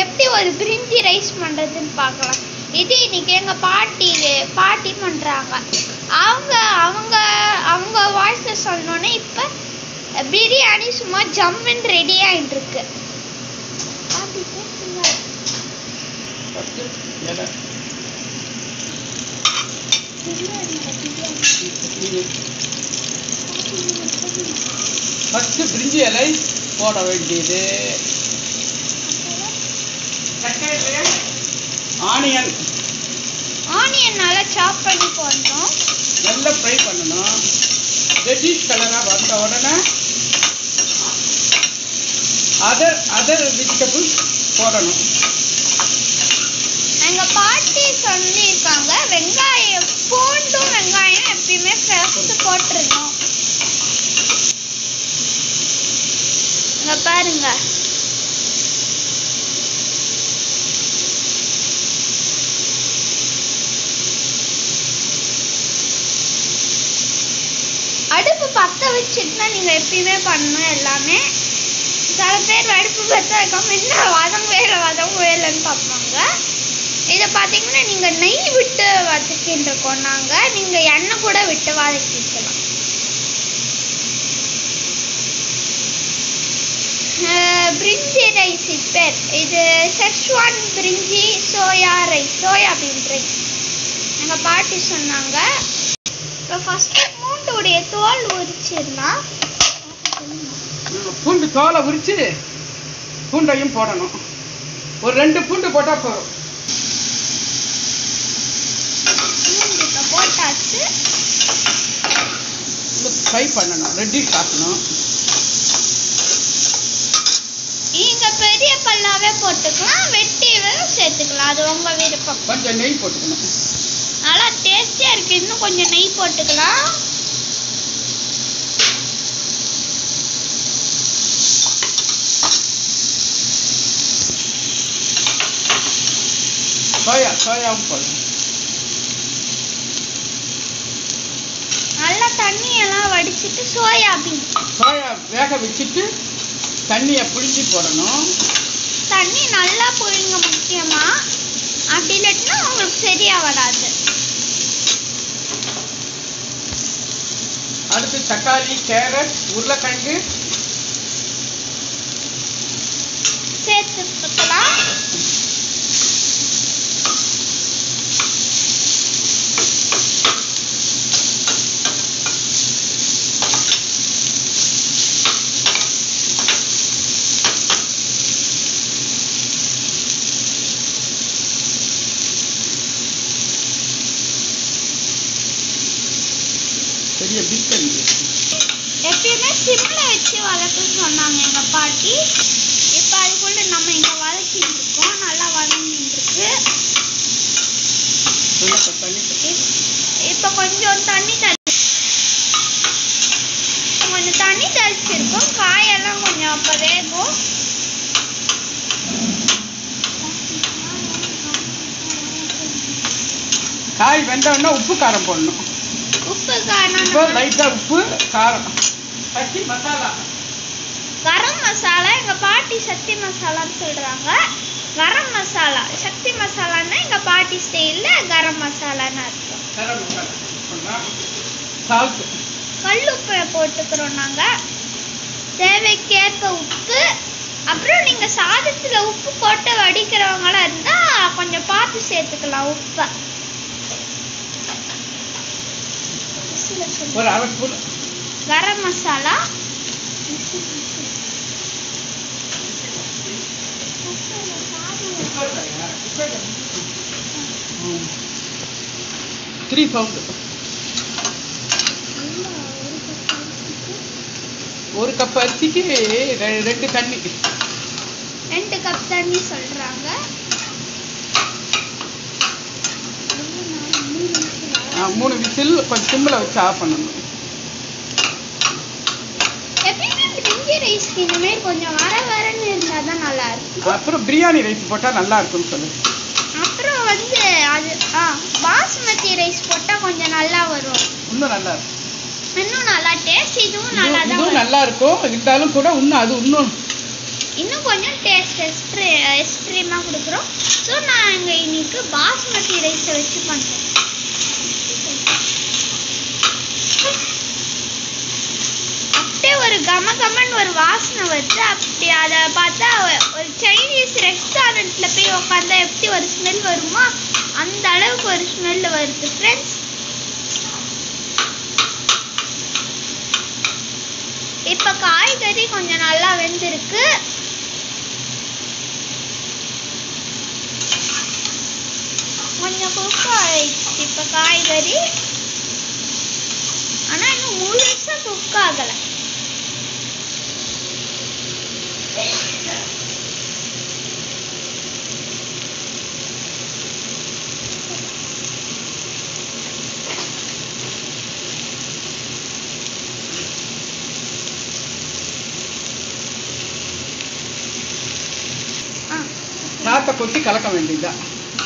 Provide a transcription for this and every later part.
எப்படி ஒரு பிரிஞ்சி ரைஸ் பண்ணுறதுன்னு பார்க்கலாம் இது இன்னைக்கு எங்கள் பாட்டி பாட்டி பண்ணுறாங்க அவங்க அவங்க அவங்க வாய்ஸில் சொன்னோன்னே இப்போ பிரியாணி சும்மா ஜம்முன்னு ரெடி ஆகிட்டு இருக்கு பாட்டி பேசுங்க. ஃபஸ்ட்டு இலை பிரியாணி, பிரியாணி. ஃபஸ்ட்டு பிரிஞ்சி இலை போட வேண்டியது ஆனியன் ஆனியன் நல்லா சாப் பண்ணி போடணும் நல்லா ஃப்ரை பண்ணணும் ரெட்டிஷ் கலராக வந்த உடனே அதர் அதர் வெஜிடபிள்ஸ் போடணும் எங்க பாட்டி சொல்லியிருக்காங்க வெங்காயம் பூண்டும் வெங்காயம் எப்பயுமே ஃப்ரெஷ் போட்டுருணும் இங்க பாருங்க அடுப்பு பத்த வச்சுட்டு தான் நீங்க எப்பயுமே பண்ணணும் எல்லாமே சில பேர் அடுப்பு பத்த வைக்காம என்ன வதங்கவே இல்லை வதங்கவே இல்லைன்னு பார்ப்பாங்க இதை பார்த்தீங்கன்னா நீங்கள் நெய் விட்டு வதக்கிட்டு இருக்கோம் நாங்கள் நீங்கள் எண்ணெய் கூட விட்டு வதக்கிக்கலாம் அஹ் பிரிஞ்சி ரைஸ் பேர் இது செஷ்வான் பிரிஞ்சி சோயா ரைஸ் சோயாபீன் ரைஸ் எங்கள் பாட்டி சொன்னாங்க இப்போ ஃபஸ்ட்டு பூண்டுடைய தோல் உரிச்சிடலாம் பூண்டு தோலை உரிச்சு பூண்டையும் போடணும் ஒரு ரெண்டு பூண்டு போட்டால் போதும் பூண்டு இப்போ போட்டாச்சு ஃப்ரை பண்ணணும் ரெட்டிஷ் ஆக்கணும் நீங்கள் பெரிய பல்லாவே போட்டுக்கலாம் வெட்டியும் சேர்த்துக்கலாம் அது உங்கள் விருப்பம் கொஞ்சம் நெய் போட்டுக்கணும் நல்லா டேஸ்டியாக இருக்கு இன்னும் கொஞ்சம் நெய் போட்டுக்கலாம் சோயா சோயாவும் போடணும் நல்லா தண்ணியெல்லாம் வடிச்சிட்டு சோயாபீன் சோயா வேக வச்சுட்டு தண்ணியை புழிஞ்சு போடணும் தண்ணி நல்லா புழிங்க முக்கியமா அப்படி இல்லாட்டினா உங்களுக்கு சரியா வராது அடுத்து தக்காளி கேரட் உருளைக்கிழங்கு சேர்த்துக்கலாம் பெரிய பிஸ்கட் எப்பயுமே சிம்ல வச்சு வதக்க சொன்னாங்க எங்க பாட்டி இப்போ அதுக்குள்ள நம்ம இங்க வதக்கிட்டு இருக்கோம் நல்லா வதங்கிட்டு இருக்கு தண்ணி இப்- இப்போ கொஞ்சம் தண்ணி தெளி கொஞ்சம் தண்ணி தெளிச்சிருக்கோம் காயெல்லாம் கொஞ்சம் அப்போ வேகும் காய் வெந்தோடனே உப்பு காரம் போடணும் உப்பு இப்போ காரணம் லைட்டாக உப்பு காரம் சட்டி மசாலா கரம் மசாலா எங்க பாட்டி சக்தி மசாலான்னு சொல்றாங்க கரம் மசாலா சக்தி மசாலான்னா எங்க பாட்டி ஸ்டைல்ல கரம் மசாலான்னு அர்த்தம் கரம் மசாலா சால்ட் கல் உப்பு போட்டுக்கிறோம் நாங்க தேவைக்கேற்ப உப்பு அப்புறம் நீங்க சாதத்துல உப்பு போட்டு வடிக்கிறவங்களா இருந்தா கொஞ்சம் பார்த்து சேர்த்துக்கலாம் உப்பை ஒரு அரை spoon garam masala three pound ஒரு கப் அரிசிக்கு ரெ- ரெண்டு தண்ணி ரெண்டு கப் தண்ணி சொல்றாங்க ஆ, மூணு விசில் கொஞ்சம் சிம்மில் வச்சு ஆஃப் பண்ணணும் எப்பயுமே பிரிஞ்சி ரைஸ்க்கு இனிமேல் கொஞ்சம் வர வரன்னு இருந்தா தான் நல்லா இருக்கும் அப்புறம் பிரியாணி ரைஸ் போட்டால் நல்லா இருக்கும்னு சொல்லு அப்புறம் வந்து அது ஆ பாஸ்மதி ரைஸ் போட்டால் கொஞ்சம் நல்லா வரும் இன்னும் நல்லா இருக்கும் இன்னும் நல்லா டேஸ்ட் இதுவும் நல்லா இதுவும் தான் இதுவும் வரும் நல்லா இருக்கும் இருந்தாலும் கூட இன்னும் அது இன்னும் இன்னும் கொஞ்சம் டேஸ்ட் எக்ஸ்ட்ரீ எக்ஸ்ட்ரீமாக கொடுக்குறோம் ஸோ நான் இங்கே இன்னைக்கு பாஸ்மதி ரைஸை வச்சு பண்ணுறேன் அப்படியே ஒரு கம கமன்னு ஒரு வாசனை வருது அப்படி அதை பார்த்தா ஒ- ஒரு சைனீஸ் ரெஸ்டாரண்ட்டில் போய் உட்காந்தா எப்படி ஒரு ஸ்மெல் வருமோ அந்த அளவுக்கு ஒரு ஸ்மெல் வருது ஃப்ரெண்ட்ஸ் இப்போ காய்கறி கொஞ்சம் நல்லா வெந்திருக்கு கொஞ்சம் குக் ஆயிடுச்சு இப்போ காய்கறி ஆனால் இன்னும் முழுசாக குக் ஆகலை ஆ சாத்தை கொட்டி கலக்க வேண்டியதுதான்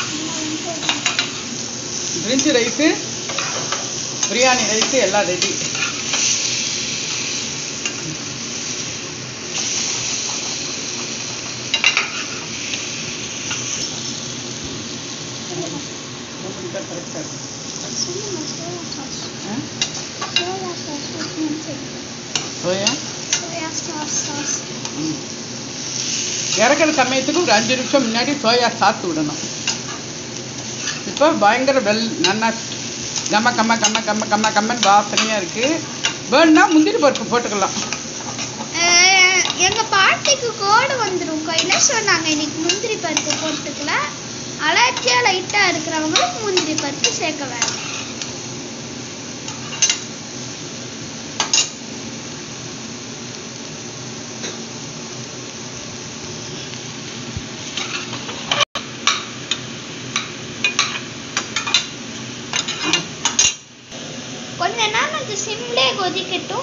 பிரிஞ்சு ரைஸு பிரியாணி ரைஸு எல்லாம் ரெடி கரெக்டாக சோயா ம். இறக்குற சமயத்துக்கு ஒரு அஞ்சு நிமிஷம் முன்னாடி சோயா சாத்து விடணும் இப்போ பயங்கர வெல் நல்லா கம்ம கம்ம கம்ம கம்ம கம்ம கம்மன் வாசனையாக இருக்குது வேணுன்னா முந்திரி பருப்பு போட்டுக்கலாம் அஹ் எங்க பாட்டிக்கு கோடு வந்துடும் கையில ஸோ நாங்க இன்னைக்கு முந்திரி பருப்பு போட்டுக்கல அலர்ஜியா லைட்டா இருக்கிறவங்களுக்கு முந்திரி பருப்பு சேர்க்க வேண்டாம் கொஞ்ச நேரம் அது சிம்லே கொதிக்கட்டும்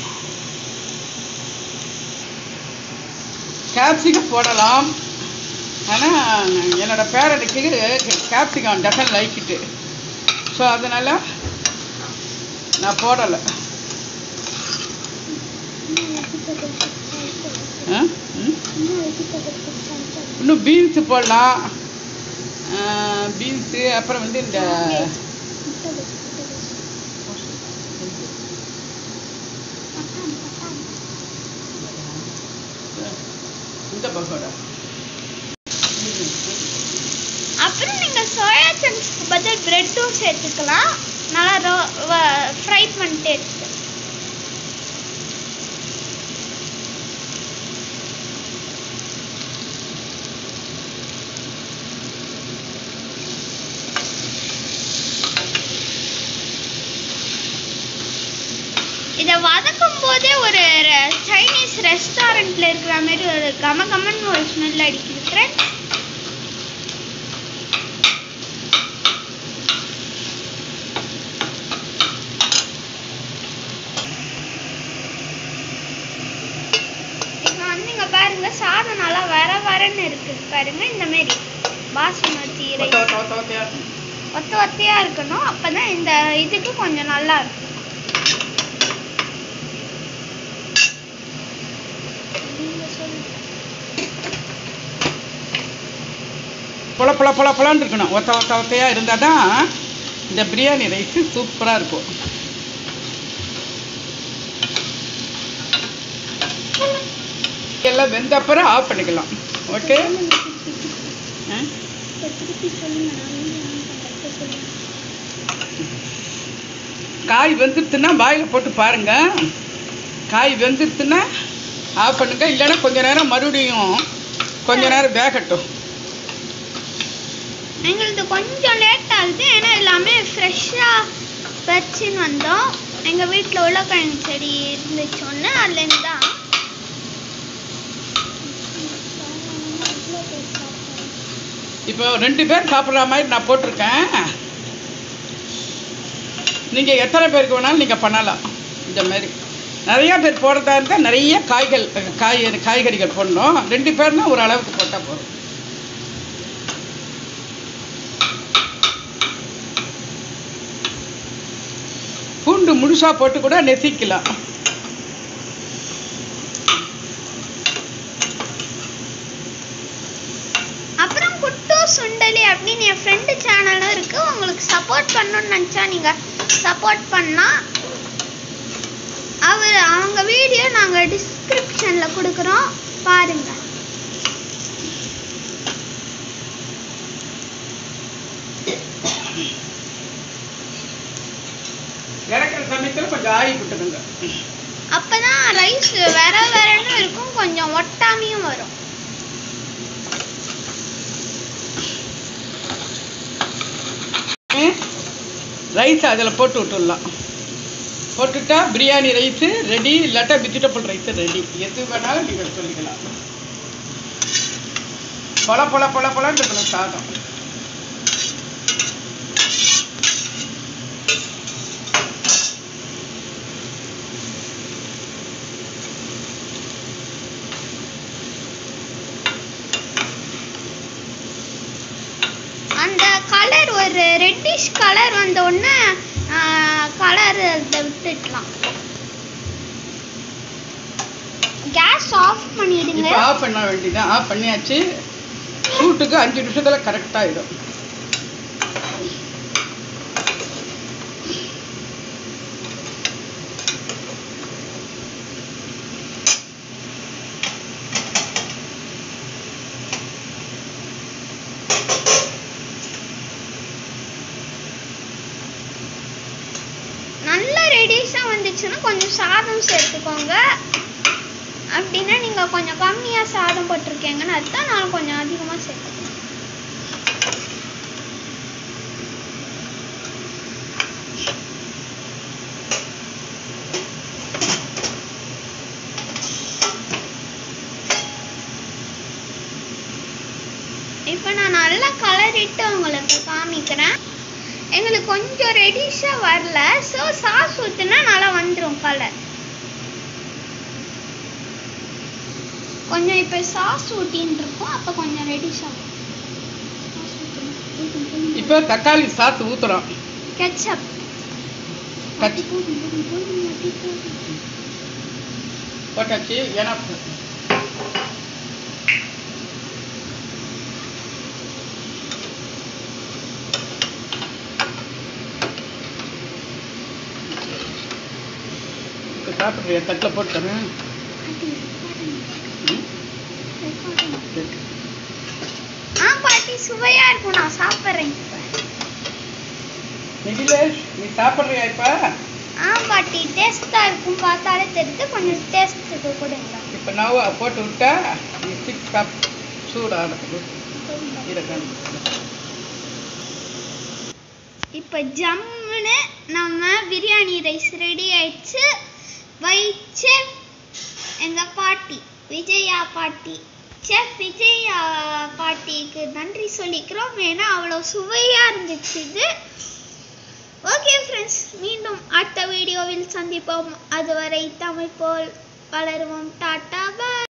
கேப்சிகம் போடலாம் ஆனால் என்னோட பேரனுக்கு கேப்சிகம் டசன் லைக்கிட்டு ஸோ அதனால் நான் போடலை ஆ ம் இன்னும் பீன்ஸு போடலாம் பீன்ஸு அப்புறம் வந்து இந்த இந்த பக்கோடா அப்புறம் நீங்க சோயா சங்க்ஸ்க்கு பதில் பிரெட்டும் சேர்த்துக்கலாம் நல்லா ரோ ஃப்ரை பண்ணிட்டு எடுத்து இதை வதக்கும் போதே ஒரு ரெ- சைனீஸ் ரெஸ்டாரண்ட்ல இருக்கிற மாதிரி ஒரு கம கமன்னு ஒரு ஸ்மெல் அடிக்குது ஃப்ரெண்ட்ஸ் இப்போ வந்து இங்க பாருங்க சாதம் நல்லா வர வரன்னு இருக்கு பாருங்க இந்த மாதிரி பாசுமதி ஒத்த ரைஸ் ஒத்த ஒத்த ஒத்தையா ஒத்த ஒத்தையா இருக்கணும் அப்பதான் இந்த இதுக்கு கொஞ்சம் நல்லா இருக்கும் நீங்க சொல்லுங்க. பொல பொல பொல பொலன்னு இருக்கணும் ஒத்த ஒத்த ஒத்தையாக இருந்தால் தான் இந்த பிரியாணி ரைஸு சூப்பராக இருக்கும் எல்லாம் வெந்த அப்புறம் ஆஃப் பண்ணிக்கலாம் ஓகே ஆ திருப்பி சொல்லுங்க நான் கரெக்டாக சொல்லுங்க காய் வெந்துடுத்துன்னா வாயில் போட்டு பாருங்க காய் வெந்துடுத்துன்னா ஆஃப் பண்ணுங்க இல்லைன்னா கொஞ்ச நேரம் மறுபடியும் கொஞ்ச நேரம் வேகட்டும் எங்களுது கொஞ்சம் லேட் ஆகுது ஏன்னா எல்லாமே ஃப்ரெஷ்ஷாக பறிச்சுன்னு வந்தோம் எங்கள் வீட்டில் உருளைக்கிழங்கு செடி இருந்துச்சு ஒன்று அதுலேருந்து தான் இப்போ ரெண்டு பேர் சாப்பிட்ற மாதிரி நான் போட்டிருக்கேன் நீங்கள் எத்தனை பேருக்கு வேணாலும் நீங்கள் பண்ணலாம் இந்த மாதிரி நிறையா பேர் போடுறதா இருந்தால் நிறைய காய்கள் காய் காய்கறிகள் போடணும் ரெண்டு பேர்னா ஒரு அளவுக்கு போட்டால் போதும் பூண்டு முழுசாக போட்டு கூட நெசிக்கலாம் அப்படின்னு என் ஃப்ரெண்டு சேனலும் இருக்குது உங்களுக்கு சப்போர்ட் பண்ணணும்னு நினச்சா நீங்கள் சப்போர்ட் பண்ணலாம் அவர் அவங்க வீடியோ நாங்கள் டிஸ்கிரிப்ஷனில் கொடுக்குறோம் பாருங்கள் இறக்குற சமயத்தில் கொஞ்சம் ஆயில் விட்டுடுங்க அப்போ தான் ரைஸ் வேற வேறன்னு இருக்கும் கொஞ்சம் ஒட்டாமையும் வரும் ரைஸ் அதில் போட்டு விட்டுடலாம் போட்டுட்டா பிரியாணி ரைஸு ரெடி இல்லாட்டா வெஜிடபிள் ரைஸு ரெடி எது வேணாலும் நீங்கள் சொல்லிக்கலாம் பொல பொல பொல பொலன்னு இருக்கணும் சாதம் அந்த கலர் ஒரு ரெட்டிஷ் கலர் வந்த உடனே கலர் அதை விட்டுடலாம் கேஸ் ஆஃப் பண்ணிடுங்க இப்போ ஆஃப் பண்ண வேண்டியதான் ஆஃப் பண்ணியாச்சு சூட்டுக்கு அஞ்சு நிமிஷத்தில் கரெக்டாகிடும் நல்ல ரெடிஷாக வந்துச்சுன்னா கொஞ்சம் சாதம் சேர்த்துக்கோங்க அப்படின்னா நீங்கள் கொஞ்சம் கம்மியாக சாதம் போட்டிருக்கீங்கன்னு அர்த்தம் நான் கொஞ்சம் அதிகமாக சேர்த்துக்கேன் இப்போ நான் நல்லா கலரிட்டு உங்களுக்கு காமிக்கிறேன் எங்களுக்கு கொஞ்சம் ரெடிஷாக வரல ஸோ சாஸ் ஊற்றுனா நல்லா வந்துடும் கலர் கொஞ்சம் இப்போ சாஸ் ஊட்டின்னு இருக்கும் அப்போ கொஞ்சம் ரெடிஷாக இப்போ தக்காளி சாஸ் ஊற்றுறோம் கெச்சப் கச் போட்டாச்சு ஏன்னா இப்போ சாப்பிட்றியா தட்டில் போட்டு தரேன் ம்? சரி. ஆ பாட்டி சுவையா இருக்கும் நான் சாப்பிட்றேன் இப்போ நிகிலேஷ் நீ சாப்பிட்றியா இப்போ ஆ பாட்டி டேஸ்ட்டாக இருக்கும் பார்த்தாலே தெரியுது கொஞ்சம் டேஸ்ட்டுக்கு கொடுங்க இப்போ நான் போட்டு விட்டா நீ சிக் சாப் சூடாக இருக்கேன் இப்போ ஜம்முன்னு நம்ம பிரியாணி ரைஸ் ரெடி ஆயிடுச்சு வைச்சு எங்கள் பாட்டி விஜயா பாட்டி செஃப் விஜயா பாட்டிக்கு நன்றி சொல்லிக்கிறோம் ஏன்னா அவ்வளோ சுவையாக இருந்துச்சு இது ஓகே ஃப்ரெண்ட்ஸ் மீண்டும் அடுத்த வீடியோவில் சந்திப்போம் அதுவரை தமிழ் போல் வளருவோம் டாட்டா பாய்